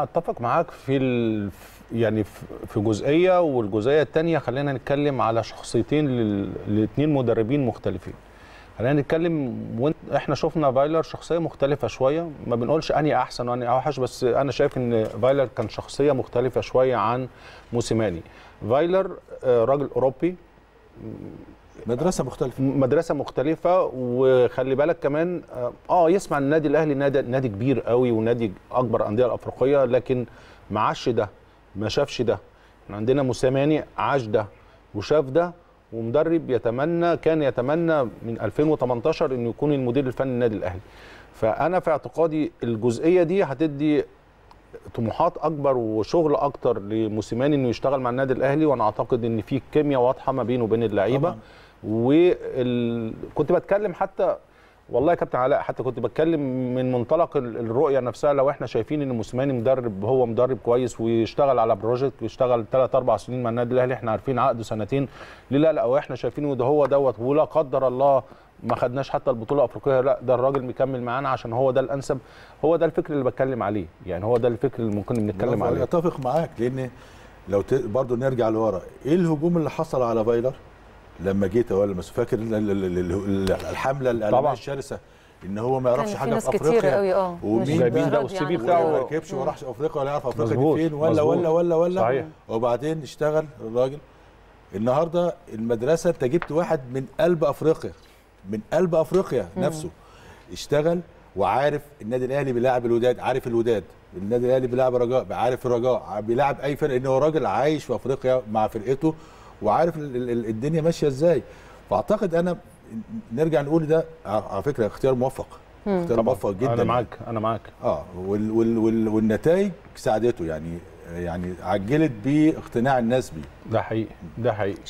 اتفق معاك في ال... يعني في جزئيه والجزئيه الثانيه خلينا نتكلم على شخصيتين لاثنين مدربين مختلفين خلينا نتكلم وانت احنا شفنا فايلر شخصيه مختلفه شويه ما بنقولش اني احسن واني اوحش بس انا شايف ان فايلر كان شخصيه مختلفه شويه عن موسيماني فايلر آه، راجل اوروبي مدرسه مختلفه مدرسه مختلفه وخلي بالك كمان اه يسمع ان النادي الاهلي نادي نادي كبير قوي ونادي اكبر انديه الافريقيه لكن ما عاش ده ما شافش ده احنا عندنا موسيماني عاش ده وشاف ده ومدرب يتمنى كان يتمنى من 2018 انه يكون المدير الفني للنادي الاهلي فانا في اعتقادي الجزئيه دي هتدي طموحات اكبر وشغل اكتر لموسيماني انه يشتغل مع النادي الاهلي وانا اعتقد ان في كيمياء واضحه ما بينه وبين اللعيبه وكنت بتكلم حتى والله يا كابتن علاء حتى كنت بتكلم من منطلق الرؤيه نفسها لو احنا شايفين ان موسيماني مدرب هو مدرب كويس ويشتغل على بروجكت ويشتغل ثلاث اربع سنين مع النادي الاهلي احنا عارفين عقده سنتين ليه لا لا واحنا شايفينه ده هو دوت ولا قدر الله ما خدناش حتى البطوله الافريقيه لا ده الراجل مكمل معانا عشان هو ده الانسب هو ده الفكر اللي بتكلم عليه يعني هو ده الفكر اللي ممكن بنتكلم عليه اتفق معاك لان لو ت... برضه نرجع لورا ايه الهجوم اللي حصل على فايلر لما جيت ولا مش فاكر الحمله الاعلاميه الشرسه ان هو ما يعرفش حاجه في افريقيا كتير قوي اه ومين جايبين ده والسي في بتاعه ما ركبش وما راحش افريقيا ولا يعرف افريقيا دي فين ولا ولا ولا ولا صحيح. وبعدين اشتغل الراجل النهارده المدرسه انت جبت واحد من قلب افريقيا من قلب افريقيا مم. نفسه اشتغل وعارف النادي الاهلي بيلاعب الوداد عارف الوداد النادي الاهلي بيلاعب رجاء عارف الرجاء بيلاعب اي فرق ان هو راجل عايش في افريقيا مع فرقته وعارف الدنيا ماشيه ازاي فاعتقد انا نرجع نقول ده على فكره اختيار موفق اختيار موفق جدا انا معاك انا معاك اه وال وال وال والنتائج ساعدته يعني يعني عجلت باقتناع الناس بيه ده حقيقي ده حقيقي